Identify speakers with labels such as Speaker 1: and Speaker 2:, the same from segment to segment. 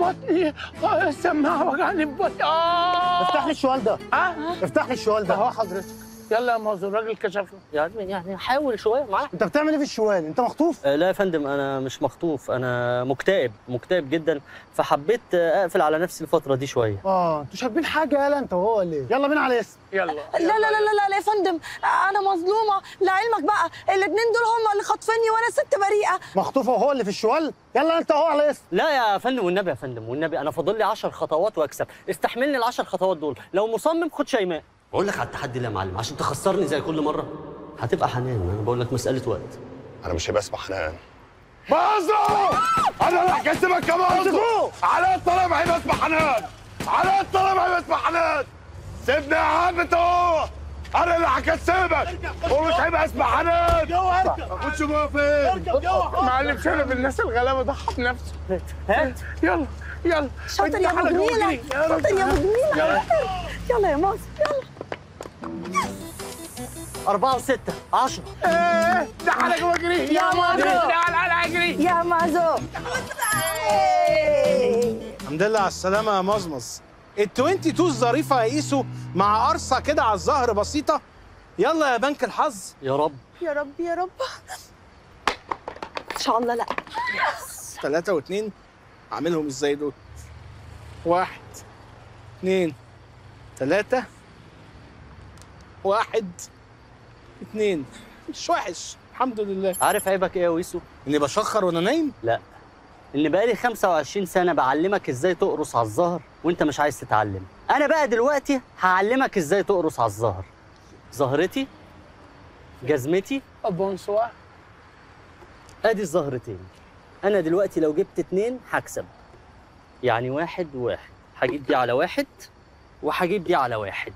Speaker 1: بطني آه، السماعه وجعني في بطني اه
Speaker 2: افتح لي الشوال ده
Speaker 1: اه
Speaker 2: افتح لي الشوال ده
Speaker 1: اهو حضرتك يلا يا مازو الراجل كشفنا
Speaker 3: يعني يعني حاول شويه معاه
Speaker 2: انت بتعمل ايه في الشوال انت مخطوف
Speaker 3: آه، لا يا فندم انا مش مخطوف انا مكتئب مكتئب جدا فحبيت آه، اقفل على نفسي الفتره دي شويه
Speaker 2: اه انتوا شاربين حاجه يالا انت وهو ولا ايه يلا بينا على الاسم
Speaker 1: يلا
Speaker 4: لا لا لا لا لا يا فندم انا مظلومه لعلمك بقى الاثنين دول هم اللي خاطفيني وانا ست بريئه
Speaker 2: مخطوفه وهو اللي في الشوال يلا انت وهو على الاسم
Speaker 3: لا يا فندم والنبي يا فندم والنبي انا فاضل لي 10 خطوات واكسب استحملني ال 10 خطوات دول لو مصمم خد شيماء بقول لك على التحدي ده يا معلم عشان تخسرني زي كل مره هتبقى حنان انا بقول لك مساله وقت
Speaker 5: انا مش هيبقى اسمه حنان مازو انا اللي هكسبك يا مازو على الطلب هيبقى اسمه حنان على الطلب هيبقى اسمه حنان سيبني يا عم انت هو انا اللي هكسبك ومش هيبقى اسمه حنان خش جوه فين
Speaker 1: معلم شرف الناس الغلابه ضحى بنفسه
Speaker 3: هات
Speaker 1: يلا يلا
Speaker 4: شاطر يا ابو
Speaker 1: ادي حاجة
Speaker 4: جميله
Speaker 1: وجري. يا
Speaker 4: شاطر يا ابو جميله يلا يا ماس يلا
Speaker 3: أربعة وستة عشرة
Speaker 1: ايه تعالى جوه اجري
Speaker 4: يا مازو.
Speaker 1: تعالى تعالى اجري
Speaker 4: يا مازو
Speaker 6: الحمد لله على السلامة يا مزمز ال 22 الظريفة يا ايسو مع قرصة كده على الظهر بسيطة يلا يا بنك الحظ
Speaker 3: يا رب
Speaker 4: يا رب يا رب ان شاء الله لا
Speaker 6: ثلاثة واثنين أعملهم ازاي دول؟ واحد اثنين ثلاثة واحد اثنين مش وحش الحمد لله
Speaker 3: عارف عيبك ايه يا ويسو؟
Speaker 6: إني بشخر وأنا نايم
Speaker 3: لا ان بقالي 25 سنه بعلمك ازاي تقرص على الظهر وانت مش عايز تتعلم انا بقى دلوقتي هعلمك ازاي تقرص على الظهر ظهرتي جزمتي
Speaker 1: بونسوا
Speaker 3: ادي الزهرتين انا دلوقتي لو جبت اتنين هكسب يعني واحد وواحد هجيب دي على واحد وهجيب دي على واحد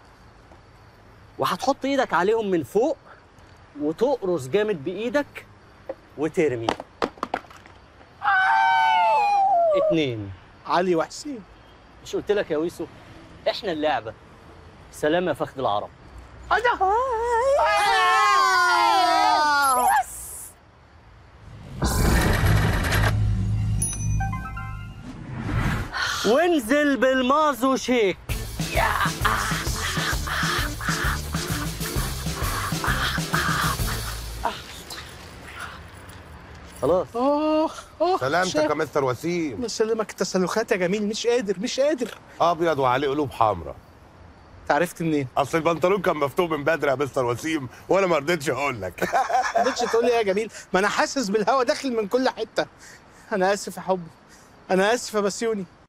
Speaker 3: وهتحط ايدك عليهم من فوق وتقرص جامد بايدك وترمي اتنين
Speaker 6: علي وحسين
Speaker 3: مش قلت لك يا ويسو احنا اللعبه سلام يا فخد العرب وانزل بالمازو شيك خلاص
Speaker 6: آه آه
Speaker 5: سلامتك يا مستر وسيم
Speaker 6: الله يسلمك التسلخات يا جميل مش قادر مش قادر
Speaker 5: ابيض وعليه قلوب حمراء
Speaker 6: انت عرفت منين؟
Speaker 5: اصل البنطلون كان مفتوح من بدري يا مستر وسيم وانا ما رضيتش اقول لك
Speaker 6: ما رضيتش تقول لي إيه يا جميل ما انا حاسس بالهوا داخل من كل حته انا اسف يا حبي انا اسف يا بسيوني